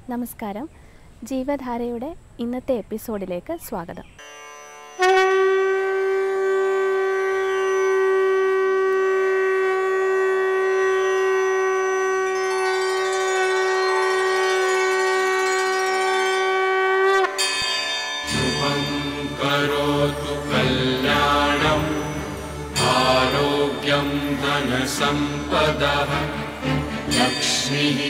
നമസ്കാരം ജീവധാരയുടെ ഇന്നത്തെ എപ്പിസോഡിലേക്ക് സ്വാഗതം शुभं करोतु कल्याणम् आरोग्यं धनसम्पदः लक्ष्मीः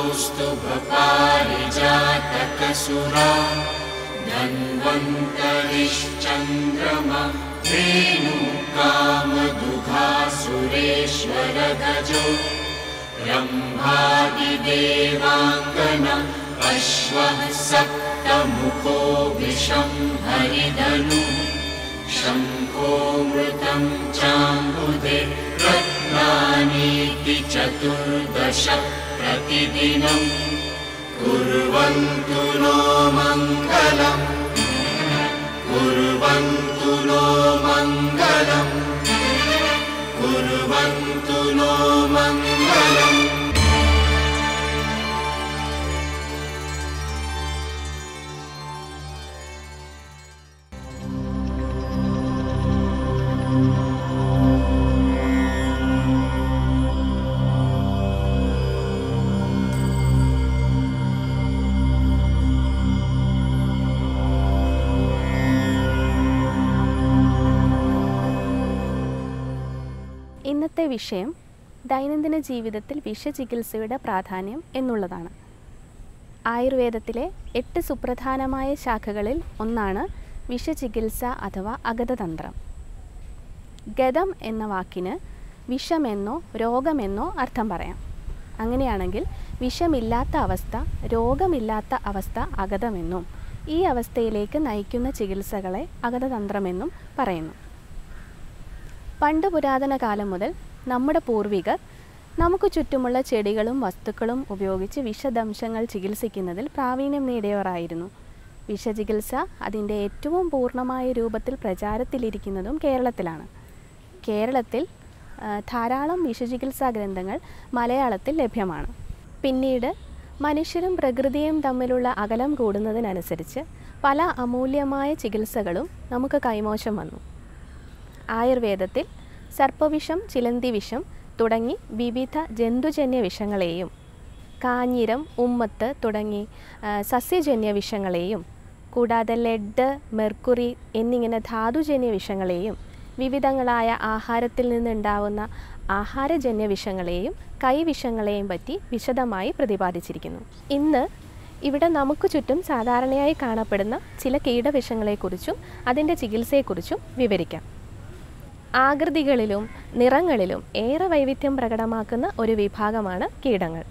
कौस्तुभपारिजातकसुरा धन्वन्तरिश्चन्द्रमा धेनुकामदुघासुरेश्वरगजो ब्रह्मादिदेवाङ्गन अश्वः सप्तमुखो विषं हरिधनु शङ्खो मृतं चाम्बुदे रत्नानीति चतुर्दश प्रतिदिनम् कुर्वन्तु नो मङ्गलम् कुर्वन्तु नो मङ्गलम् कुर्वन्तु नो मङ्गलम् ഇന്നത്തെ വിഷയം ദൈനംദിന ജീവിതത്തിൽ വിഷചികിത്സയുടെ പ്രാധാന്യം എന്നുള്ളതാണ് ആയുർവേദത്തിലെ എട്ട് സുപ്രധാനമായ ശാഖകളിൽ ഒന്നാണ് വിഷചികിത്സ അഥവാ അഗതതന്ത്രം ഗതം എന്ന വാക്കിന് വിഷമെന്നോ രോഗമെന്നോ അർത്ഥം പറയാം അങ്ങനെയാണെങ്കിൽ വിഷമില്ലാത്ത അവസ്ഥ രോഗമില്ലാത്ത അവസ്ഥ അഗതമെന്നും ഈ അവസ്ഥയിലേക്ക് നയിക്കുന്ന ചികിത്സകളെ അഗതതന്ത്രമെന്നും പറയുന്നു പണ്ട് പുരാതന കാലം മുതൽ നമ്മുടെ പൂർവികർ നമുക്ക് ചുറ്റുമുള്ള ചെടികളും വസ്തുക്കളും ഉപയോഗിച്ച് വിഷദംശങ്ങൾ ചികിത്സിക്കുന്നതിൽ പ്രാവീണ്യം നേടിയവരായിരുന്നു വിഷചികിത്സ അതിൻ്റെ ഏറ്റവും പൂർണ്ണമായ രൂപത്തിൽ പ്രചാരത്തിലിരിക്കുന്നതും കേരളത്തിലാണ് കേരളത്തിൽ ആ, ധാരാളം വിഷചികിത്സാ ഗ്രന്ഥങ്ങൾ മലയാളത്തിൽ ലഭ്യമാണ് പിന്നീട് മനുഷ്യരും പ്രകൃതിയും തമ്മിലുള്ള അകലം കൂടുന്നതിനനുസരിച്ച് പല അമൂല്യമായ ചികിത്സകളും നമുക്ക് കൈമോശം വന്നു ആയുർവേദത്തിൽ സർപ്പവിഷം ചിലന്തി വിഷം തുടങ്ങി വിവിധ ജന്തുജന്യ വിഷങ്ങളെയും കാഞ്ഞിരം ഉമ്മത്ത് തുടങ്ങി ആ, സസ്യജന്യ വിഷങ്ങളെയും കൂടാതെ ലെഡ് മെർക്കുറി എന്നിങ്ങനെ ധാതുജന്യ വിഷങ്ങളെയും വിവിധങ്ങളായ ആഹാരത്തിൽ നിന്നുണ്ടാവുന്ന ആഹാരജന്യ വിഷങ്ങളെയും കൈവിഷങ്ങളെയും പറ്റി വിശദമായി പ്രതിപാദിച്ചിരിക്കുന്നു ഇന്ന് ഇവിടെ നമുക്ക് ചുറ്റും സാധാരണയായി കാണപ്പെടുന്ന ചില കീടവിഷങ്ങളെക്കുറിച്ചും അതിൻ്റെ ചികിത്സയെക്കുറിച്ചും വിവരിക്കാം ആകൃതികളിലും നിറങ്ങളിലും ഏറെ വൈവിധ്യം പ്രകടമാക്കുന്ന ഒരു വിഭാഗമാണ് കീടങ്ങൾ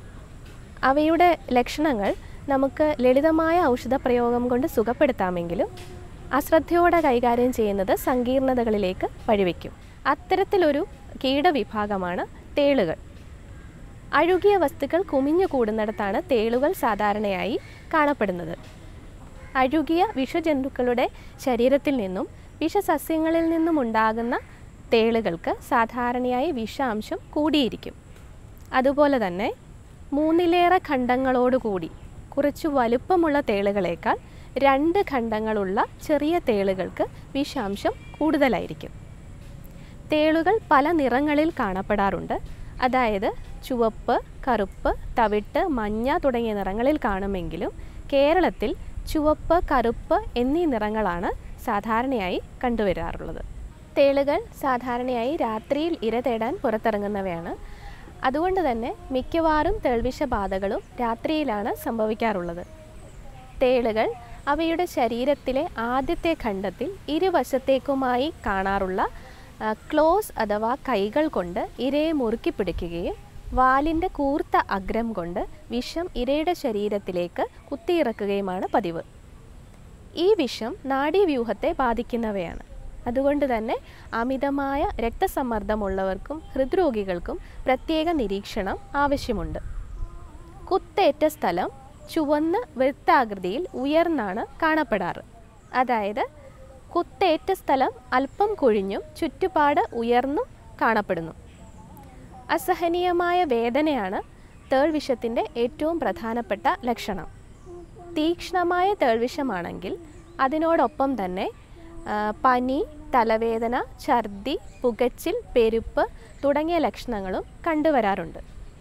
അവയുടെ ലക്ഷണങ്ങൾ നമുക്ക് ലളിതമായ ഔഷധ പ്രയോഗം കൊണ്ട് സുഖപ്പെടുത്താമെങ്കിലും അശ്രദ്ധയോടെ കൈകാര്യം ചെയ്യുന്നത് സങ്കീർണതകളിലേക്ക് വഴിവെക്കും അത്തരത്തിലൊരു കീടവിഭാഗമാണ് തേളുകൾ അഴുകിയ വസ്തുക്കൾ കുമിഞ്ഞു കൂടുന്നിടത്താണ് തേളുകൾ സാധാരണയായി കാണപ്പെടുന്നത് അഴുകിയ വിഷജന്തുക്കളുടെ ശരീരത്തിൽ നിന്നും വിഷസസ്യങ്ങളിൽ നിന്നും ഉണ്ടാകുന്ന തേളുകൾക്ക് സാധാരണയായി വിഷാംശം കൂടിയിരിക്കും അതുപോലെ തന്നെ മൂന്നിലേറെ ഖണ്ഡങ്ങളോടുകൂടി കുറച്ച് വലുപ്പമുള്ള തേളുകളേക്കാൾ രണ്ട് ഖണ്ഡങ്ങളുള്ള ചെറിയ തേളുകൾക്ക് വിഷാംശം കൂടുതലായിരിക്കും തേളുകൾ പല നിറങ്ങളിൽ കാണപ്പെടാറുണ്ട് അതായത് ചുവപ്പ് കറുപ്പ് തവിട്ട് മഞ്ഞ തുടങ്ങിയ നിറങ്ങളിൽ കാണുമെങ്കിലും കേരളത്തിൽ ചുവപ്പ് കറുപ്പ് എന്നീ നിറങ്ങളാണ് സാധാരണയായി കണ്ടുവരാറുള്ളത് തേളുകൾ സാധാരണയായി രാത്രിയിൽ ഇര തേടാൻ പുറത്തിറങ്ങുന്നവയാണ് അതുകൊണ്ട് തന്നെ മിക്കവാറും തേൾവിഷബാധകളും രാത്രിയിലാണ് സംഭവിക്കാറുള്ളത് തേളുകൾ അവയുടെ ശരീരത്തിലെ ആദ്യത്തെ ഖണ്ഡത്തിൽ ഇരുവശത്തേക്കുമായി കാണാറുള്ള ആ, ക്ലോസ് അഥവാ കൈകൾ കൊണ്ട് ഇരയെ മുറുക്കി പിടിക്കുകയും വാലിൻ്റെ കൂർത്ത അഗ്രം കൊണ്ട് വിഷം ഇരയുടെ ശരീരത്തിലേക്ക് കുത്തിയിറക്കുകയുമാണ് പതിവ് ഈ വിഷം നാഡീവ്യൂഹത്തെ ബാധിക്കുന്നവയാണ് അതുകൊണ്ട് തന്നെ അമിതമായ രക്തസമ്മർദ്ദമുള്ളവർക്കും ഹൃദ്രോഗികൾക്കും പ്രത്യേക നിരീക്ഷണം ആവശ്യമുണ്ട് കുത്തേറ്റ സ്ഥലം ചുവന്ന് വൃത്താകൃതിയിൽ ഉയർന്നാണ് കാണപ്പെടാറ് അതായത് കുത്തേറ്റ സ്ഥലം അല്പം കുഴിഞ്ഞും ചുറ്റുപാട് ഉയർന്നും കാണപ്പെടുന്നു അസഹനീയമായ വേദനയാണ് തേൾ വിഷത്തിൻ്റെ ഏറ്റവും പ്രധാനപ്പെട്ട ലക്ഷണം തീക്ഷ്ണമായ തേൾവിഷമാണെങ്കിൽ അതിനോടൊപ്പം തന്നെ ആ, പനി തലവേദന ഛർദി പുകച്ചിൽ പെരുപ്പ് തുടങ്ങിയ ലക്ഷണങ്ങളും കണ്ടുവരാറുണ്ട്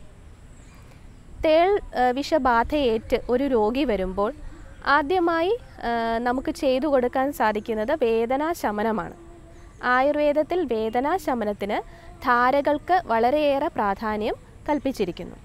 തേൾ ആ, വിഷബാധയേറ്റ് ഒരു രോഗി വരുമ്പോൾ ആദ്യമായി ആ, നമുക്ക് ചെയ്തു കൊടുക്കാൻ സാധിക്കുന്നത് വേദനാ ശമനമാണ് ആയുർവേദത്തിൽ വേദനാ ശമനത്തിന് ധാരകൾക്ക് വളരെയേറെ പ്രാധാന്യം കൽപ്പിച്ചിരിക്കുന്നു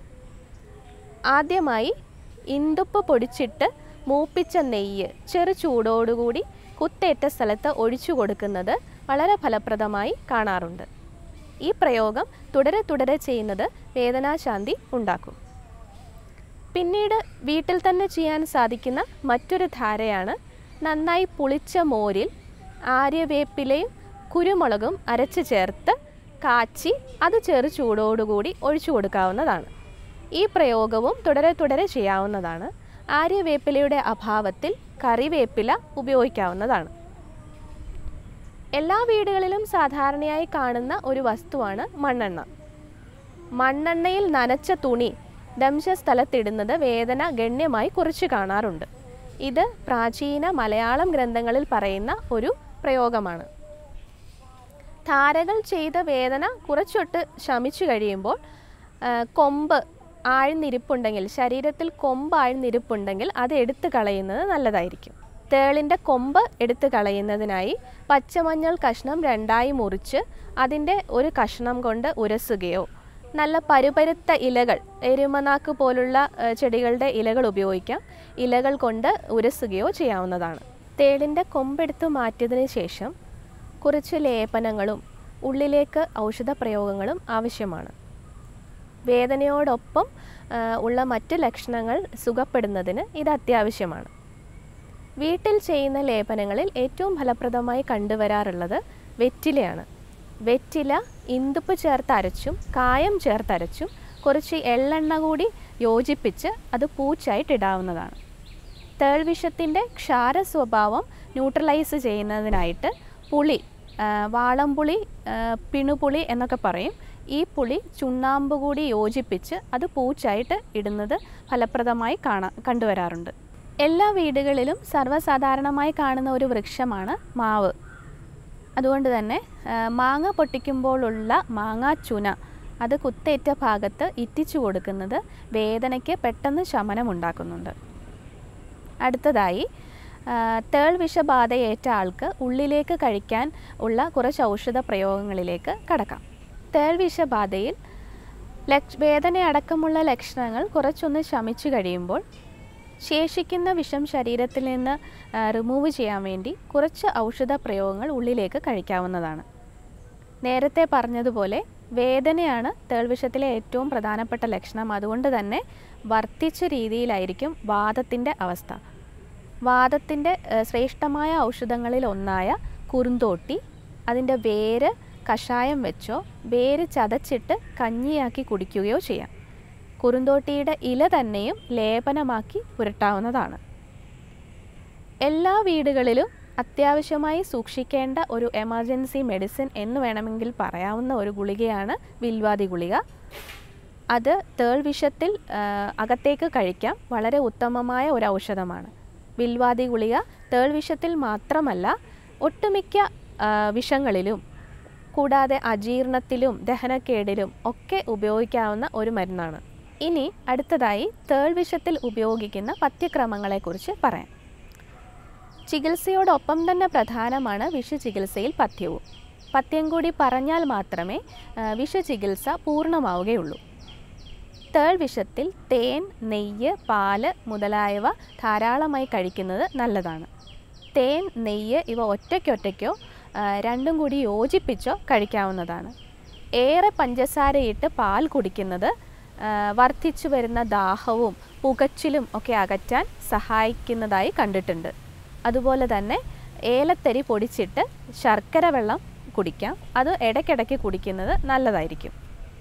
ആദ്യമായി ഇന്തുപ്പ് പൊടിച്ചിട്ട് മൂപ്പിച്ച നെയ്യ് ചെറു ചൂടോടുകൂടി കുത്തേറ്റ സ്ഥലത്ത് ഒഴിച്ചു കൊടുക്കുന്നത് വളരെ ഫലപ്രദമായി കാണാറുണ്ട് ഈ പ്രയോഗം തുടരെ തുടരെ ചെയ്യുന്നത് വേദനാശാന്തി ഉണ്ടാക്കും പിന്നീട് വീട്ടിൽ തന്നെ ചെയ്യാൻ സാധിക്കുന്ന മറ്റൊരു ധാരയാണ് നന്നായി പുളിച്ച മോരിൽ ആര്യവേപ്പിലയും കുരുമുളകും അരച്ച് ചേർത്ത് കാച്ചി അത് ചെറു ചൂടോടുകൂടി ഒഴിച്ചു കൊടുക്കാവുന്നതാണ് ഈ പ്രയോഗവും തുടരെ തുടരെ ചെയ്യാവുന്നതാണ് ആര്യവേപ്പിലയുടെ അഭാവത്തിൽ കറിവേപ്പില ഉപയോഗിക്കാവുന്നതാണ് എല്ലാ വീടുകളിലും സാധാരണയായി കാണുന്ന ഒരു വസ്തുവാണ് മണ്ണെണ്ണ മണ്ണെണ്ണയിൽ നനച്ച തുണി ദംശസ്ഥലത്തിടുന്നത് വേദന ഗണ്യമായി കുറച്ച് കാണാറുണ്ട് ഇത് പ്രാചീന മലയാളം ഗ്രന്ഥങ്ങളിൽ പറയുന്ന ഒരു പ്രയോഗമാണ് ധാരകൾ ചെയ്ത വേദന കുറച്ചൊട്ട് ശമിച്ചു കഴിയുമ്പോൾ ആ, കൊമ്പ് ആഴ്ന്നിരിപ്പുണ്ടെങ്കിൽ ശരീരത്തിൽ കൊമ്പ് ആഴ്ന്നിരിപ്പുണ്ടെങ്കിൽ അത് എടുത്തു കളയുന്നത് നല്ലതായിരിക്കും തേളിൻ്റെ കൊമ്പ് എടുത്തു കളയുന്നതിനായി പച്ചമഞ്ഞൾ കഷ്ണം രണ്ടായി മുറിച്ച് അതിൻ്റെ ഒരു കഷ്ണം കൊണ്ട് ഉരസുകയോ നല്ല പരുപരുത്ത ഇലകൾ എരുമനാക്ക് പോലുള്ള ആ, ചെടികളുടെ ഇലകൾ ഉപയോഗിക്കാം ഇലകൾ കൊണ്ട് ഉരസുകയോ ചെയ്യാവുന്നതാണ് തേളിൻ്റെ കൊമ്പെടുത്ത് മാറ്റിയതിന് ശേഷം കുറച്ച് ലേപനങ്ങളും ഉള്ളിലേക്ക് ഔഷധ പ്രയോഗങ്ങളും ആവശ്യമാണ് വേദനയോടൊപ്പം ആ, ഉള്ള മറ്റ് ലക്ഷണങ്ങൾ സുഖപ്പെടുന്നതിന് ഇത് അത്യാവശ്യമാണ് വീട്ടിൽ ചെയ്യുന്ന ലേപനങ്ങളിൽ ഏറ്റവും ഫലപ്രദമായി കണ്ടുവരാറുള്ളത് വെറ്റിലയാണ് വെറ്റില ഇന്തുപ്പ് ചേർത്ത് അരച്ചും കായം ചേർത്ത് അരച്ചും കുറച്ച് എള്ളെണ്ണ കൂടി യോജിപ്പിച്ച് അത് പൂച്ചായിട്ട് ഇടാവുന്നതാണ് തേൾവിഷത്തിൻ്റെ ക്ഷാര സ്വഭാവം ന്യൂട്രലൈസ് ചെയ്യുന്നതിനായിട്ട് പുളി ആ, വാളംപുളി ആ, പിണുപുളി എന്നൊക്കെ പറയും ഈ പുളി ചുണ്ണാമ്പ് കൂടി യോജിപ്പിച്ച് അത് പൂച്ചായിട്ട് ഇടുന്നത് ഫലപ്രദമായി കാണാ കണ്ടുവരാറുണ്ട് എല്ലാ വീടുകളിലും സർവ്വസാധാരണമായി കാണുന്ന ഒരു വൃക്ഷമാണ് മാവ് അതുകൊണ്ട് തന്നെ ആ, മാങ്ങ പൊട്ടിക്കുമ്പോഴുള്ള മാങ്ങാ ചുന അത് കുത്തേറ്റ ഭാഗത്ത് ഇറ്റിച്ചു കൊടുക്കുന്നത് വേദനയ്ക്ക് പെട്ടെന്ന് ശമനമുണ്ടാക്കുന്നുണ്ട് അടുത്തതായി ആ, തേൾ വിഷബാധയേറ്റ ആൾക്ക് ഉള്ളിലേക്ക് കഴിക്കാൻ ഉള്ള കുറച്ച് ഔഷധ പ്രയോഗങ്ങളിലേക്ക് കടക്കാം തേൾ വിഷബാധയിൽ ലക്ഷ വേദനയടക്കമുള്ള ലക്ഷണങ്ങൾ കുറച്ചൊന്ന് ശമിച്ചു കഴിയുമ്പോൾ ശേഷിക്കുന്ന വിഷം ശരീരത്തിൽ നിന്ന് റിമൂവ് ചെയ്യാൻ വേണ്ടി കുറച്ച് ഔഷധ പ്രയോഗങ്ങൾ ഉള്ളിലേക്ക് കഴിക്കാവുന്നതാണ് നേരത്തെ പറഞ്ഞതുപോലെ വേദനയാണ് തേൾവിഷത്തിലെ ഏറ്റവും പ്രധാനപ്പെട്ട ലക്ഷണം അതുകൊണ്ട് തന്നെ വർദ്ധിച്ച രീതിയിലായിരിക്കും വാദത്തിൻ്റെ അവസ്ഥ വാദത്തിൻ്റെ ഏഹ്, ശ്രേഷ്ഠമായ ഔഷധങ്ങളിൽ ഒന്നായ കുറുന്തോട്ടി അതിൻ്റെ വേര് കഷായം വെച്ചോ വേര് ചതച്ചിട്ട് കഞ്ഞിയാക്കി കുടിക്കുകയോ ചെയ്യാം കുറുന്തോട്ടിയുടെ ഇല തന്നെയും ലേപനമാക്കി പുരട്ടാവുന്നതാണ് എല്ലാ വീടുകളിലും അത്യാവശ്യമായി സൂക്ഷിക്കേണ്ട ഒരു എമർജൻസി മെഡിസിൻ എന്ന് വേണമെങ്കിൽ പറയാവുന്ന ഒരു ഗുളികയാണ് വിൽവാതി ഗുളിക അത് തേൾ വിഷത്തിൽ ആ, അകത്തേക്ക് കഴിക്കാം വളരെ ഉത്തമമായ ഒരു ഔഷധമാണ് വിൽവാതി ഗുളിക തേൾ വിഷത്തിൽ മാത്രമല്ല ഒട്ടുമിക്ക ആ, വിഷങ്ങളിലും കൂടാതെ അജീർണത്തിലും ദഹനക്കേടിലും ഒക്കെ ഉപയോഗിക്കാവുന്ന ഒരു മരുന്നാണ് ഇനി അടുത്തതായി തേൾ വിഷത്തിൽ ഉപയോഗിക്കുന്ന പഥ്യക്രമങ്ങളെക്കുറിച്ച് പറയാം ചികിത്സയോടൊപ്പം തന്നെ പ്രധാനമാണ് വിഷചികിത്സയിൽ പഥ്യവും പഥ്യം കൂടി പറഞ്ഞാൽ മാത്രമേ ആ, വിഷചികിത്സ പൂർണ്ണമാവുകയുള്ളൂ തേൾ വിഷത്തിൽ തേൻ നെയ്യ് പാല് മുതലായവ ധാരാളമായി കഴിക്കുന്നത് നല്ലതാണ് തേൻ നെയ്യ് ഇവ ഒറ്റയ്ക്കൊറ്റയ്ക്കോ ആ, രണ്ടും കൂടി യോജിപ്പിച്ചോ കഴിക്കാവുന്നതാണ് ഏറെ പഞ്ചസാരയിട്ട് പാൽ കുടിക്കുന്നത് ആ, വർദ്ധിച്ചു വരുന്ന ദാഹവും പുകച്ചിലും ഒക്കെ അകറ്റാൻ സഹായിക്കുന്നതായി കണ്ടിട്ടുണ്ട് അതുപോലെ തന്നെ ഏലത്തരി പൊടിച്ചിട്ട് ശർക്കര വെള്ളം കുടിക്കാം അത് ഇടയ്ക്കിടയ്ക്ക് കുടിക്കുന്നത് നല്ലതായിരിക്കും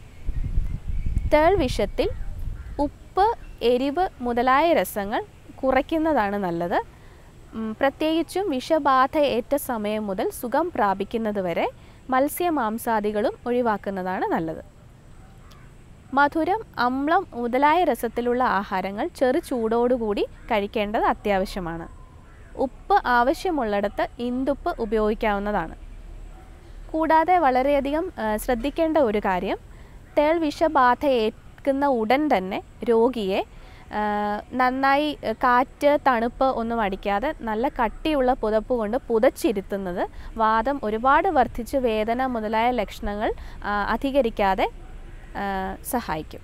തേൾ വിഷത്തിൽ ഉപ്പ് എരിവ് മുതലായ രസങ്ങൾ കുറയ്ക്കുന്നതാണ് നല്ലത് ഉം, പ്രത്യേകിച്ചും വിഷബാധ ഏറ്റ സമയം മുതൽ സുഖം പ്രാപിക്കുന്നത് വരെ മത്സ്യമാംസാദികളും ഒഴിവാക്കുന്നതാണ് നല്ലത് മധുരം അമ്ലം മുതലായ രസത്തിലുള്ള ആഹാരങ്ങൾ ചെറു ചൂടോടുകൂടി കഴിക്കേണ്ടത് അത്യാവശ്യമാണ് ഉപ്പ് ആവശ്യമുള്ളിടത്ത് ഇന്തുപ്പ് ഉപയോഗിക്കാവുന്നതാണ് കൂടാതെ വളരെയധികം ആ, ശ്രദ്ധിക്കേണ്ട ഒരു കാര്യം തേൾ വിഷബാധ ഏൽക്കുന്ന ഉടൻ തന്നെ രോഗിയെ ആ, നന്നായി ആ, കാറ്റ് തണുപ്പ് ഒന്നും അടിക്കാതെ നല്ല കട്ടിയുള്ള പുതപ്പ് കൊണ്ട് പുതച്ചിരുത്തുന്നത് വാദം ഒരുപാട് വർദ്ധിച്ച് വേദന മുതലായ ലക്ഷണങ്ങൾ ആ, അധികരിക്കാതെ ആ, സഹായിക്കും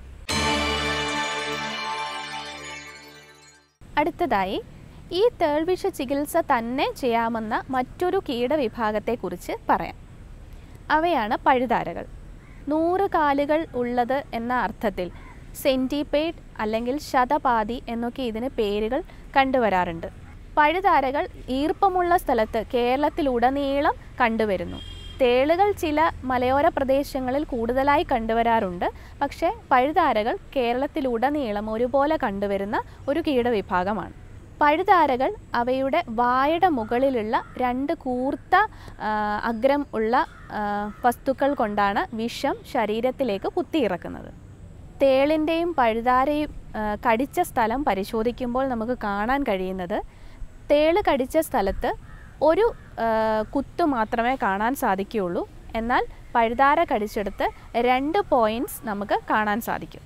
അടുത്തതായി ഈ തേൾവിഷ ചികിത്സ തന്നെ ചെയ്യാമെന്ന മറ്റൊരു കീടവിഭാഗത്തെക്കുറിച്ച് പറയാം അവയാണ് പഴുതാരകൾ നൂറ് കാലുകൾ ഉള്ളത് എന്ന അർത്ഥത്തിൽ സെൻറ്റിപേഡ് അല്ലെങ്കിൽ ശതപാതി എന്നൊക്കെ ഇതിന് പേരുകൾ കണ്ടുവരാറുണ്ട് പഴുതാരകൾ ഈർപ്പമുള്ള സ്ഥലത്ത് കേരളത്തിലുടനീളം കണ്ടുവരുന്നു തേളുകൾ ചില മലയോര പ്രദേശങ്ങളിൽ കൂടുതലായി കണ്ടുവരാറുണ്ട് പക്ഷേ പഴുതാരകൾ കേരളത്തിലുടനീളം ഒരുപോലെ കണ്ടുവരുന്ന ഒരു കീടവിഭാഗമാണ് പഴുതാരകൾ അവയുടെ വായുടെ മുകളിലുള്ള രണ്ട് കൂർത്ത ആ, അഗ്രം ഉള്ള ആ, വസ്തുക്കൾ കൊണ്ടാണ് വിഷം ശരീരത്തിലേക്ക് കുത്തിയിറക്കുന്നത് തേളിൻ്റെയും പഴുതാരയും ആ, കടിച്ച സ്ഥലം പരിശോധിക്കുമ്പോൾ നമുക്ക് കാണാൻ കഴിയുന്നത് തേള് കടിച്ച സ്ഥലത്ത് ഒരു ആ, കുത്തു മാത്രമേ കാണാൻ സാധിക്കുകയുള്ളൂ എന്നാൽ പഴുതാര കടിച്ചെടുത്ത് രണ്ട് പോയിൻറ്റ്സ് നമുക്ക് കാണാൻ സാധിക്കും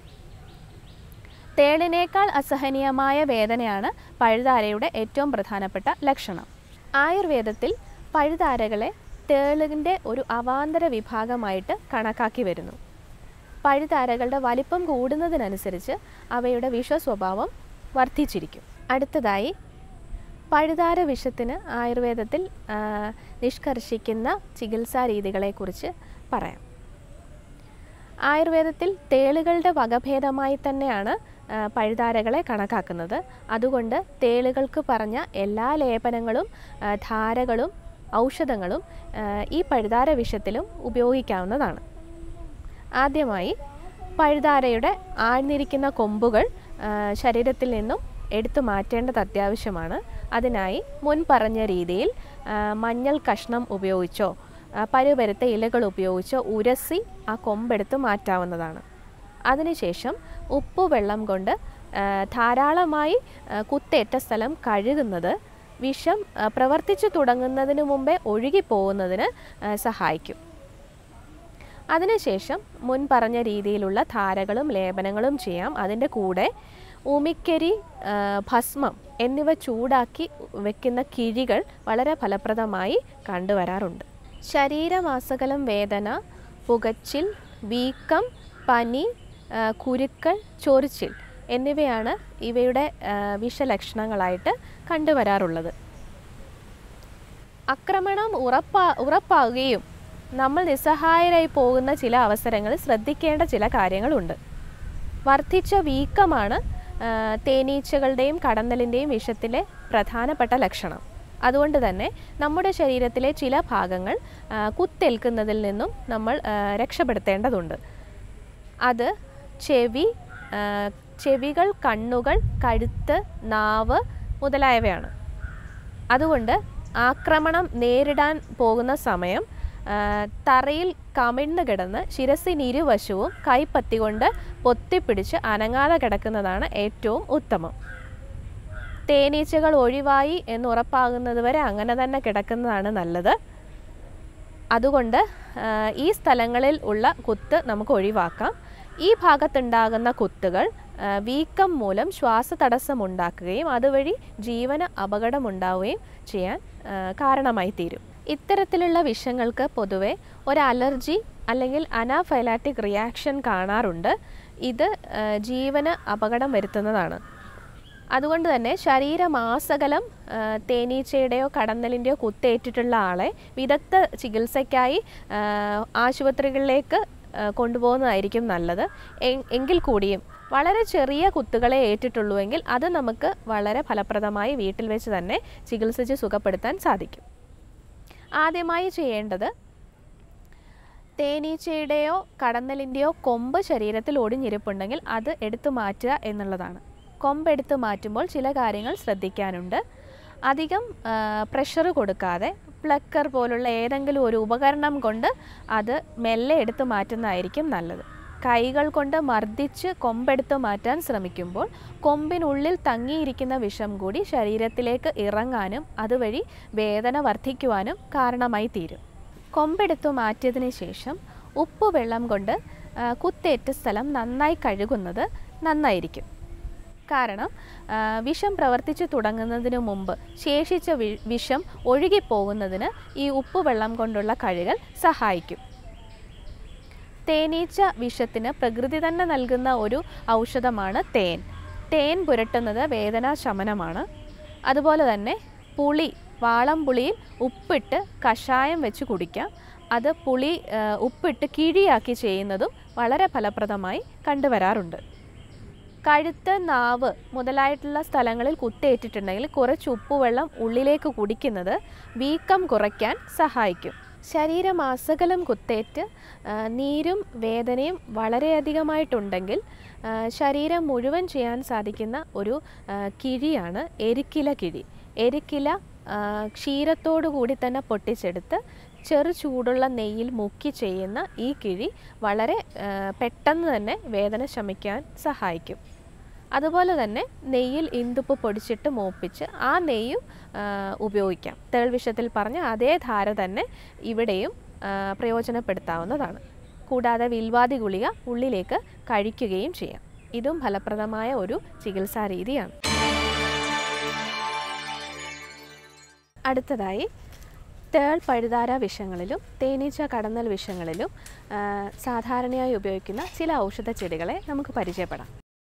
തേളിനേക്കാൾ അസഹനീയമായ വേദനയാണ് പഴുതാരയുടെ ഏറ്റവും പ്രധാനപ്പെട്ട ലക്ഷണം ആയുർവേദത്തിൽ പഴുതാരകളെ തേളിൻ്റെ ഒരു അവാന്തര വിഭാഗമായിട്ട് കണക്കാക്കി വരുന്നു പഴുതാരകളുടെ വലിപ്പം കൂടുന്നതിനനുസരിച്ച് അവയുടെ വിഷസ്വഭാവം വർദ്ധിച്ചിരിക്കും അടുത്തതായി പഴുതാര വിഷത്തിന് ആയുർവേദത്തിൽ ആ, നിഷ്കർഷിക്കുന്ന ചികിത്സാ രീതികളെക്കുറിച്ച് പറയാം ആയുർവേദത്തിൽ തേളുകളുടെ വകഭേദമായി തന്നെയാണ് ആ, പഴുതാരകളെ കണക്കാക്കുന്നത് അതുകൊണ്ട് തേളുകൾക്ക് പറഞ്ഞ എല്ലാ ലേപനങ്ങളും ആ, ധാരകളും ഔഷധങ്ങളും ആ, ഈ പഴുതാര വിഷത്തിലും ഉപയോഗിക്കാവുന്നതാണ് ആദ്യമായി പഴുതാരയുടെ ആഴ്ന്നിരിക്കുന്ന കൊമ്പുകൾ ആ, ശരീരത്തിൽ നിന്നും എടുത്തു മാറ്റേണ്ടത് അത്യാവശ്യമാണ് അതിനായി മുൻ പറഞ്ഞ രീതിയിൽ ആ, മഞ്ഞൾ കഷ്ണം ഉപയോഗിച്ചോ ആ, പരുപരുത്ത ഇലകൾ ഉപയോഗിച്ചോ ഉരസി ആ കൊമ്പെടുത്ത് മാറ്റാവുന്നതാണ് അതിനുശേഷം ഉപ്പുവെള്ളം കൊണ്ട് ആ, ധാരാളമായി ആ, കുത്തേറ്റ സ്ഥലം കഴുകുന്നത് വിഷം ആ, പ്രവർത്തിച്ചു തുടങ്ങുന്നതിന് മുമ്പേ ഒഴുകിപ്പോകുന്നതിന് ആ, സഹായിക്കും അതിനുശേഷം മുൻ പറഞ്ഞ രീതിയിലുള്ള ധാരകളും ലേപനങ്ങളും ചെയ്യാം അതിൻ്റെ കൂടെ ഉമിക്കരി ആ, ഭസ്മം എന്നിവ ചൂടാക്കി വെക്കുന്ന കിഴികൾ വളരെ ഫലപ്രദമായി കണ്ടുവരാറുണ്ട് ശരീരമാസകലം വേദന പുകച്ചിൽ വീക്കം പനി ആ, കുരുക്കൾ ചൊറിച്ചിൽ എന്നിവയാണ് ഇവയുടെ ആ, വിഷലക്ഷണങ്ങളായിട്ട് കണ്ടുവരാറുള്ളത് ആക്രമണം ഉറപ്പാ ഉറപ്പാവുകയും നമ്മൾ നിസ്സഹായരായി പോകുന്ന ചില അവസരങ്ങളിൽ ശ്രദ്ധിക്കേണ്ട ചില കാര്യങ്ങളുണ്ട് വർദ്ധിച്ച വീക്കമാണ് ആ, തേനീച്ചകളുടെയും കടന്നലിൻ്റെയും വിഷത്തിലെ പ്രധാനപ്പെട്ട ലക്ഷണം അതുകൊണ്ട് തന്നെ നമ്മുടെ ശരീരത്തിലെ ചില ഭാഗങ്ങൾ ആ, കുത്തേൽക്കുന്നതിൽ നിന്നും നമ്മൾ ആ, രക്ഷപ്പെടുത്തേണ്ടതുണ്ട് അത് ചെവി ആ, ചെവികൾ കണ്ണുകൾ കഴുത്ത് നാവ് മുതലായവയാണ് അതുകൊണ്ട് ആക്രമണം നേരിടാൻ പോകുന്ന സമയം ആ, തറയിൽ കമിഴ്ന്ന് കിടന്ന് ശിരസിനിരുവശവും കൈപ്പത്തി കൊണ്ട് പൊത്തിപ്പിടിച്ച് അനങ്ങാതെ കിടക്കുന്നതാണ് ഏറ്റവും ഉത്തമം തേനീച്ചകൾ ഒഴിവായി എന്ന് ഉറപ്പാകുന്നത് വരെ അങ്ങനെ തന്നെ കിടക്കുന്നതാണ് നല്ലത് അതുകൊണ്ട് ആ, ഈ സ്ഥലങ്ങളിൽ ഉള്ള കുത്ത് നമുക്ക് ഒഴിവാക്കാം ഈ ഭാഗത്തുണ്ടാകുന്ന കുത്തുകൾ ആ, വീക്കം മൂലം ശ്വാസതടസ്സം ഉണ്ടാക്കുകയും അതുവഴി ജീവന് അപകടമുണ്ടാവുകയും ചെയ്യാൻ ആ, കാരണമായി തീരും ഇത്തരത്തിലുള്ള വിഷങ്ങൾക്ക് പൊതുവെ ഒരു അലർജി അല്ലെങ്കിൽ അനാഫൈലാറ്റിക് റിയാക്ഷൻ കാണാറുണ്ട് ഇത് ആ, ജീവന് അപകടം വരുത്തുന്നതാണ് അതുകൊണ്ട് തന്നെ ശരീരമാസകലം ആ, തേനീച്ചയുടെയോ കടന്നലിൻ്റെയോ കുത്തേറ്റിട്ടുള്ള ആളെ വിദഗ്ധ ചികിത്സയ്ക്കായി ആ, ആശുപത്രികളിലേക്ക് ആ, കൊണ്ടുപോകുന്നതായിരിക്കും നല്ലത് എ- എങ്കിൽ കൂടിയും വളരെ ചെറിയ കുത്തുകളെ ഏറ്റിട്ടുള്ളൂവെങ്കിൽ അത് നമുക്ക് വളരെ ഫലപ്രദമായി വീട്ടിൽ വെച്ച് തന്നെ ചികിത്സിച്ച് സുഖപ്പെടുത്താൻ സാധിക്കും ആദ്യമായി ചെയ്യേണ്ടത് തേനീച്ചയുടെയോ കടന്നലിൻ്റെയോ കൊമ്പ് ശരീരത്തിൽ ഒടിഞ്ഞിരിപ്പുണ്ടെങ്കിൽ അത് എടുത്തു മാറ്റുക എന്നുള്ളതാണ് കൊമ്പ് എടുത്തു മാറ്റുമ്പോൾ ചില കാര്യങ്ങൾ ശ്രദ്ധിക്കാനുണ്ട് അധികം പ്രഷർ കൊടുക്കാതെ പ്ലക്കർ പോലുള്ള ഏതെങ്കിലും ഒരു ഉപകരണം കൊണ്ട് അത് മെല്ലെ എടുത്തു മാറ്റുന്നതായിരിക്കും നല്ലത് കൈകൾ കൊണ്ട് മർദ്ദിച്ച് കൊമ്പെടുത്ത് മാറ്റാൻ ശ്രമിക്കുമ്പോൾ കൊമ്പിനുള്ളിൽ തങ്ങിയിരിക്കുന്ന വിഷം കൂടി ശരീരത്തിലേക്ക് ഇറങ്ങാനും അതുവഴി വേദന വർദ്ധിക്കുവാനും കാരണമായി തീരും കൊമ്പെടുത്തു മാറ്റിയതിന് ശേഷം ഉപ്പുവെള്ളം കൊണ്ട് ആ, കുത്തേറ്റ സ്ഥലം നന്നായി കഴുകുന്നത് നന്നായിരിക്കും കാരണം ആ, വിഷം പ്രവർത്തിച്ചു തുടങ്ങുന്നതിന് മുമ്പ് ശേഷിച്ച വി- വിഷം ഒഴുകിപ്പോകുന്നതിന് ഈ ഉപ്പുവെള്ളം കൊണ്ടുള്ള കഴുകൽ സഹായിക്കും തേനീച്ച വിഷത്തിന് പ്രകൃതി തന്നെ നൽകുന്ന ഒരു ഔഷധമാണ് തേൻ തേൻ പുരട്ടുന്നത് വേദനാ ശമനമാണ് അതുപോലെ തന്നെ പുളി വാളം പുളിയിൽ ഉപ്പിട്ട് കഷായം വെച്ച് കുടിക്കാം അത് പുളി ആ, ഉപ്പിട്ട് കിഴിയാക്കി ചെയ്യുന്നതും വളരെ ഫലപ്രദമായി കണ്ടുവരാറുണ്ട് കഴുത്ത് നാവ് മുതലായിട്ടുള്ള സ്ഥലങ്ങളിൽ കുത്തേറ്റിട്ടുണ്ടെങ്കിൽ കുറച്ച് ഉപ്പുവെള്ളം ഉള്ളിലേക്ക് കുടിക്കുന്നത് വീക്കം കുറയ്ക്കാൻ സഹായിക്കും ശരീരമാസകലം കുത്തേറ്റ് ആ, നീരും വേദനയും വളരെയധികമായിട്ടുണ്ടെങ്കിൽ ആ, ശരീരം മുഴുവൻ ചെയ്യാൻ സാധിക്കുന്ന ഒരു ആ, കിഴിയാണ് എരിക്കില കിഴി എരിക്കില ആ, ക്ഷീരത്തോടു കൂടി തന്നെ പൊട്ടിച്ചെടുത്ത് ചെറു ചൂടുള്ള നെയ്യിൽ മുക്കി ചെയ്യുന്ന ഈ കിഴി വളരെ ആ, പെട്ടെന്ന് തന്നെ വേദന ശമിക്കാൻ സഹായിക്കും അതുപോലെ തന്നെ നെയ്യിൽ ഇന്ദുപ്പ് പൊടിച്ചിട്ട് മൂപ്പിച്ച് ആ നെയ്യും ആ, ഉപയോഗിക്കാം തേൾവിഷത്തിൽ പറഞ്ഞ അതേ ധാര തന്നെ ഇവിടെയും ആ, പ്രയോജനപ്പെടുത്താവുന്നതാണ് കൂടാതെ വിൽവാതി ഗുളിക ഉള്ളിലേക്ക് കഴിക്കുകയും ചെയ്യാം ഇതും ഫലപ്രദമായ ഒരു ചികിത്സാ രീതിയാണ് അടുത്തതായി തേൾ പഴുതാര വിഷങ്ങളിലും തേനീച്ച കടന്നൽ വിഷങ്ങളിലും ആ, സാധാരണയായി ഉപയോഗിക്കുന്ന ചില ഔഷധ ചെടികളെ നമുക്ക് പരിചയപ്പെടാം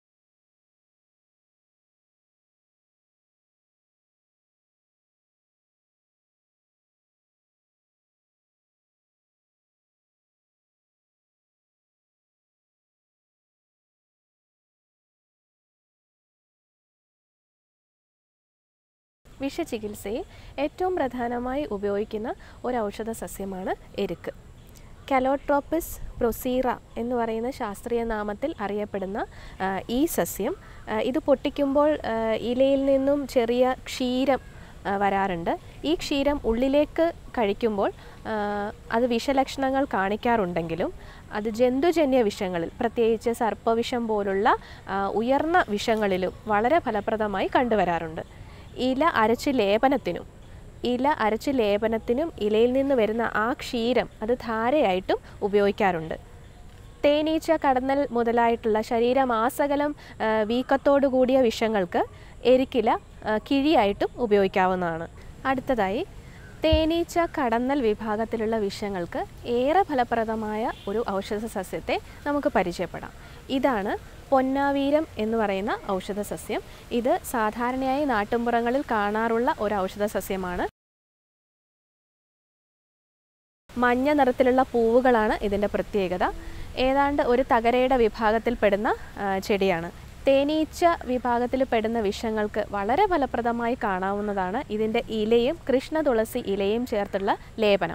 വിഷചികിത്സയിൽ ഏറ്റവും പ്രധാനമായി ഉപയോഗിക്കുന്ന ഒരു ഔഷധ സസ്യമാണ് എരുക്ക് കലോട്രോപ്പിസ് പ്രൊസീറ എന്ന് പറയുന്ന ശാസ്ത്രീയ നാമത്തിൽ അറിയപ്പെടുന്ന ആ, ഈ സസ്യം ആ, ഇത് പൊട്ടിക്കുമ്പോൾ ആ, ഇലയിൽ നിന്നും ചെറിയ ക്ഷീരം ആ, വരാറുണ്ട് ഈ ക്ഷീരം ഉള്ളിലേക്ക് കഴിക്കുമ്പോൾ ആ, അത് വിഷലക്ഷണങ്ങൾ കാണിക്കാറുണ്ടെങ്കിലും അത് ജന്തുജന്യ വിഷങ്ങളിൽ പ്രത്യേകിച്ച് സർപ്പവിഷം പോലുള്ള ആ, ഉയർന്ന വിഷങ്ങളിലും വളരെ ഫലപ്രദമായി കണ്ടുവരാറുണ്ട് ഇല അരച്ച് ലേപനത്തിനും ഇല അരച്ച് ലേപനത്തിനും ഇലയിൽ നിന്ന് വരുന്ന ആ ക്ഷീരം അത് ധാരയായിട്ടും ഉപയോഗിക്കാറുണ്ട് തേനീച്ച കടന്നൽ മുതലായിട്ടുള്ള ശരീരമാസകലം ആ, വീക്കത്തോടു കൂടിയ വിഷങ്ങൾക്ക് എരിക്കില ആ, കിഴിയായിട്ടും ഉപയോഗിക്കാവുന്നതാണ് അടുത്തതായി തേനീച്ച കടന്നൽ വിഭാഗത്തിലുള്ള വിഷങ്ങൾക്ക് ഏറെ ഫലപ്രദമായ ഒരു ഔഷധ സസ്യത്തെ നമുക്ക് പരിചയപ്പെടാം ഇതാണ് പൊന്നാവീരം എന്ന് പറയുന്ന ഔഷധ സസ്യം ഇത് സാധാരണയായി നാട്ടുമ്പുറങ്ങളിൽ കാണാറുള്ള ഒരു ഔഷധ സസ്യമാണ് മഞ്ഞ നിറത്തിലുള്ള പൂവുകളാണ് ഇതിൻ്റെ പ്രത്യേകത ഏതാണ്ട് ഒരു തകരയുടെ വിഭാഗത്തിൽപ്പെടുന്ന ആ, ചെടിയാണ് തേനീച്ച വിഭാഗത്തിൽ പെടുന്ന വിഷങ്ങൾക്ക് വളരെ ഫലപ്രദമായി കാണാവുന്നതാണ് ഇതിൻ്റെ ഇലയും കൃഷ്ണ തുളസി ഇലയും ചേർത്തുള്ള ലേപനം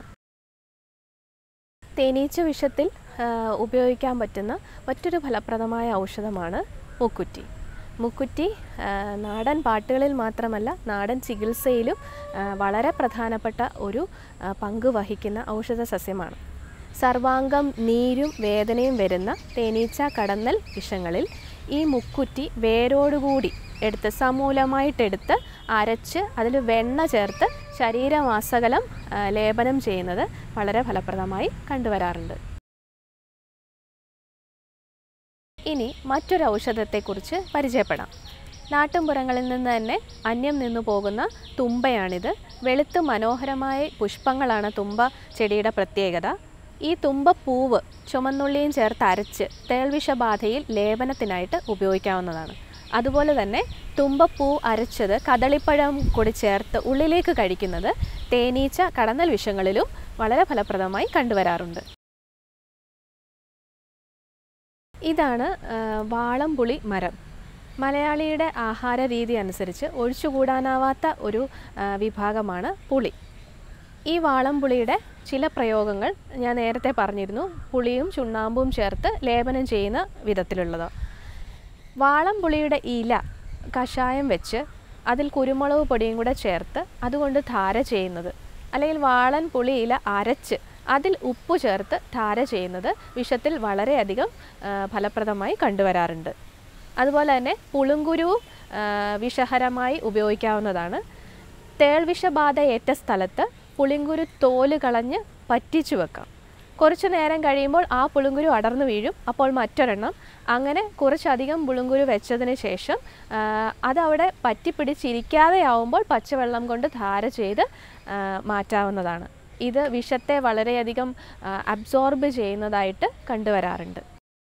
തേനീച്ച വിഷത്തിൽ ആ, ഉപയോഗിക്കാൻ പറ്റുന്ന മറ്റൊരു ഫലപ്രദമായ ഔഷധമാണ് മുക്കുറ്റി മുക്കുറ്റി ആ, നാടൻ പാട്ടുകളിൽ മാത്രമല്ല നാടൻ ചികിത്സയിലും ആ, വളരെ പ്രധാനപ്പെട്ട ഒരു ആ, പങ്ക് വഹിക്കുന്ന ഔഷധ സസ്യമാണ് സർവാംഗം നീരും വേദനയും വരുന്ന തേനീച്ച കടന്നൽ വിഷങ്ങളിൽ ഈ മുക്കുറ്റി വേരോടുകൂടി എടുത്ത് സമൂലമായിട്ടെടുത്ത് അരച്ച് അതിൽ വെണ്ണ ചേർത്ത് ശരീരമാസകലം ആ, ലേപനം ചെയ്യുന്നത് വളരെ ഫലപ്രദമായി കണ്ടുവരാറുണ്ട് ഇനി മറ്റൊരു ഔഷധത്തെക്കുറിച്ച് പരിചയപ്പെടാം നാട്ടുംപുറങ്ങളിൽ നിന്ന് തന്നെ അന്യം നിന്നു പോകുന്ന തുമ്പയാണിത് വെളുത്ത് മനോഹരമായ പുഷ്പങ്ങളാണ് തുമ്പ ചെടിയുടെ പ്രത്യേകത ഈ തുമ്പപ്പൂവ് ചുമന്നുള്ളിയും ചേർത്ത് അരച്ച് തേൾവിഷബാധയിൽ ലേപനത്തിനായിട്ട് ഉപയോഗിക്കാവുന്നതാണ് അതുപോലെ തന്നെ തുമ്പപ്പൂ അരച്ചത് കദളിപ്പഴം കൂടി ചേർത്ത് ഉള്ളിലേക്ക് കഴിക്കുന്നത് തേനീച്ച കടന്നൽ വിഷങ്ങളിലും വളരെ ഫലപ്രദമായി കണ്ടുവരാറുണ്ട് ഇതാണ് ആ, വാളംപുളി മരം മലയാളിയുടെ ആഹാര രീതി അനുസരിച്ച് ഒഴിച്ചുകൂടാനാവാത്ത ഒരു ആ, വിഭാഗമാണ് പുളി ഈ വാളംപുളിയുടെ ചില പ്രയോഗങ്ങൾ ഞാൻ നേരത്തെ പറഞ്ഞിരുന്നു പുളിയും ചുണ്ണാമ്പും ചേർത്ത് ലേപനം ചെയ്യുന്ന വിധത്തിലുള്ളത് വാളംപുളിയുടെ ഇല കഷായം വെച്ച് അതിൽ കുരുമുളക് പൊടിയും കൂടെ ചേർത്ത് അതുകൊണ്ട് ധാര ചെയ്യുന്നത് അല്ലെങ്കിൽ വാളൻ പുളി ഇല അരച്ച് അതിൽ ഉപ്പ് ചേർത്ത് ധാര ചെയ്യുന്നത് വിഷത്തിൽ വളരെയധികം ആ, ഫലപ്രദമായി കണ്ടുവരാറുണ്ട് അതുപോലെ തന്നെ പുളുങ്കുരുവും ആ, വിഷഹരമായി ഉപയോഗിക്കാവുന്നതാണ് തേൾ വിഷബാധ ഏറ്റ സ്ഥലത്ത് പുളിങ്കുരു തോല് കളഞ്ഞ് പറ്റിച്ചു വെക്കാം കുറച്ചു നേരം കഴിയുമ്പോൾ ആ പുളുങ്കുരു അടർന്നു വീഴും അപ്പോൾ മറ്റൊരെണ്ണം അങ്ങനെ കുറച്ചധികം പുളുങ്കുരു വെച്ചതിന് ശേഷം ആ, അതവിടെ പറ്റിപ്പിടിച്ചിരിക്കാതെ ആവുമ്പോൾ പച്ചവെള്ളം കൊണ്ട് ധാര ചെയ്ത് ആ, മാറ്റാവുന്നതാണ് ഇത് വിഷത്തെ വളരെയധികം അബ്സോർബ് ചെയ്യുന്നതായിട്ട് കണ്ടുവരാറുണ്ട്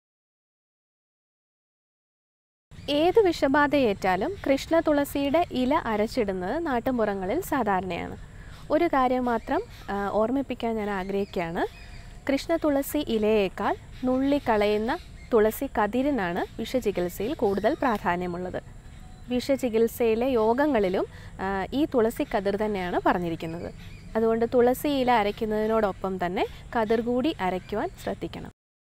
ഏത് വിഷബാധയേറ്റാലും കൃഷ്ണ തുളസിയുടെ ഇല അരച്ചിടുന്നത് നാട്ടുമ്പുറങ്ങളിൽ സാധാരണയാണ് ഒരു കാര്യം മാത്രം ആ, ഓർമ്മിപ്പിക്കാൻ ഞാൻ ആഗ്രഹിക്കുകയാണ് കൃഷ്ണ തുളസി ഇലയേക്കാൾ നുള്ളിക്കളയുന്ന തുളസി കതിരിനാണ് വിഷചികിത്സയിൽ കൂടുതൽ പ്രാധാന്യമുള്ളത് വിഷചികിത്സയിലെ യോഗങ്ങളിലും ആ, ഈ തുളസി കതിർ തന്നെയാണ് പറഞ്ഞിരിക്കുന്നത് അതുകൊണ്ട് തുളസി ഇല അരയ്ക്കുന്നതിനോടൊപ്പം തന്നെ കതിർ കൂടി അരയ്ക്കുവാൻ ശ്രദ്ധിക്കണം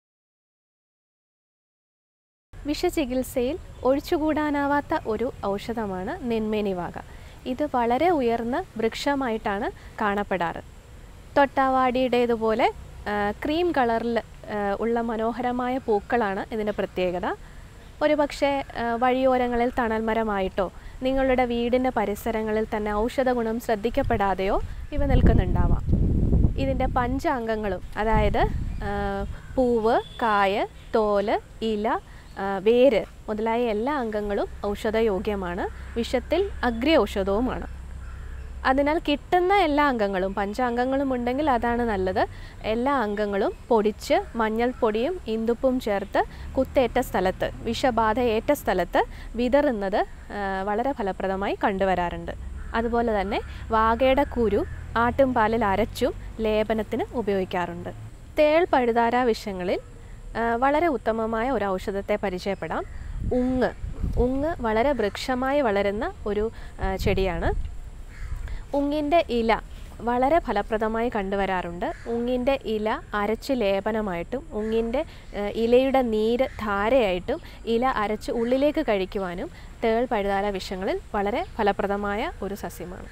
വിഷചികിത്സയിൽ ഒഴിച്ചുകൂടാനാവാത്ത ഒരു ഔഷധമാണ് നെന്മേനിവാക ഇത് വളരെ ഉയർന്ന വൃക്ഷമായിട്ടാണ് കാണപ്പെടാറ് തൊട്ടാവാടിയുടേതുപോലെ ആ, ക്രീം കളറിൽ ആ, ഉള്ള മനോഹരമായ പൂക്കളാണ് ഇതിൻ്റെ പ്രത്യേകത ഒരു പക്ഷേ ആ, വഴിയോരങ്ങളിൽ തണൽ മരമായിട്ടോ നിങ്ങളുടെ വീടിൻ്റെ പരിസരങ്ങളിൽ തന്നെ ഔഷധ ഗുണം ശ്രദ്ധിക്കപ്പെടാതെയോ ഇവ നിൽക്കുന്നുണ്ടാവാം ഇതിൻ്റെ പഞ്ചാംഗങ്ങളും അതായത് ആ, പൂവ് കായ് തോല് ഇല ആ, വേര് മുതലായ എല്ലാ അംഗങ്ങളും ഔഷധയോഗ്യമാണ് വിഷത്തിൽ അഗ്ര ഔഷധവുമാണ് അതിനാൽ കിട്ടുന്ന എല്ലാ അംഗങ്ങളും പഞ്ചാംഗങ്ങളും ഉണ്ടെങ്കിൽ അതാണ് നല്ലത് എല്ലാ അംഗങ്ങളും പൊടിച്ച് മഞ്ഞൾപ്പൊടിയും ഇന്ദുപ്പും ചേർത്ത് കുത്തേറ്റ സ്ഥലത്ത് വിഷബാധ ഏറ്റ സ്ഥലത്ത് വിതറുന്നത് ആ, വളരെ ഫലപ്രദമായി കണ്ടുവരാറുണ്ട് അതുപോലെ തന്നെ വാകയുടെ കുരു ആട്ടുംപാലിൽ അരച്ചും ലേപനത്തിന് ഉപയോഗിക്കാറുണ്ട് തേൾ പഴുതാര വിഷങ്ങളിൽ ആ, വളരെ ഉത്തമമായ ഒരു ഔഷധത്തെ പരിചയപ്പെടാം ഉങ്ങ് ഉങ്ങ് വളരെ വൃക്ഷമായി വളരുന്ന ഒരു ആ, ചെടിയാണ് ഉങ്ങിൻ്റെ ഇല വളരെ ഫലപ്രദമായി കണ്ടുവരാറുണ്ട് ഉങ്ങിൻ്റെ ഇല അരച്ച് ലേപനമായിട്ടും ഉങ്ങിൻ്റെ ഏഹ്, ഇലയുടെ നീര് ധാരയായിട്ടും ഇല അരച്ച് ഉള്ളിലേക്ക് കഴിക്കുവാനും തേൾ പഴുതാര വിഷങ്ങളിൽ വളരെ ഫലപ്രദമായ ഒരു സസ്യമാണ്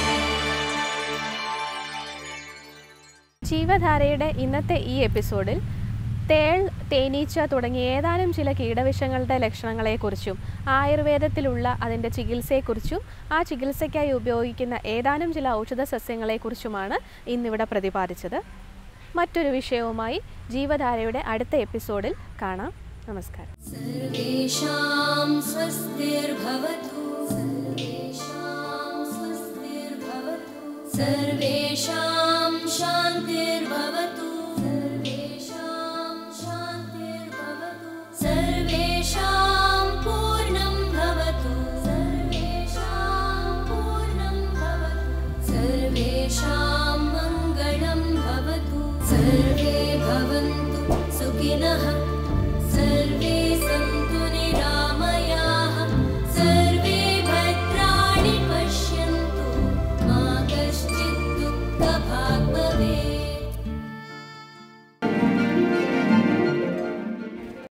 ജീവധാരയുടെ ഇന്നത്തെ ഈ എപ്പിസോഡിൽ തേൾ തേനീച്ച തുടങ്ങിയ ഏതാനും ചില കീടവിഷങ്ങളുടെ ലക്ഷണങ്ങളെക്കുറിച്ചും ആയുർവേദത്തിലുള്ള അതിൻ്റെ ചികിത്സയെക്കുറിച്ചും ആ ചികിത്സയ്ക്കായി ഉപയോഗിക്കുന്ന ഏതാനും ചില ഔഷധ സസ്യങ്ങളെക്കുറിച്ചുമാണ് ഇന്നിവിടെ പ്രതിപാദിച്ചത് മറ്റൊരു വിഷയവുമായി ജീവധാരയുടെ അടുത്ത എപ്പിസോഡിൽ കാണാം നമസ്കാരം सर्वेषां स्वस्तिर्भवतु सर्वेषां स्वस्तिर्भवतु सर्वेषां शान्तिर्भवतु सर्वेषां शान्तिर्भवतु सर्वेषां पूर्णं भवतु सर्वेषां पूर्णं भवतु सर्वेषां मङ्गलं भवतु सर्वे भवन्तु सुखिनः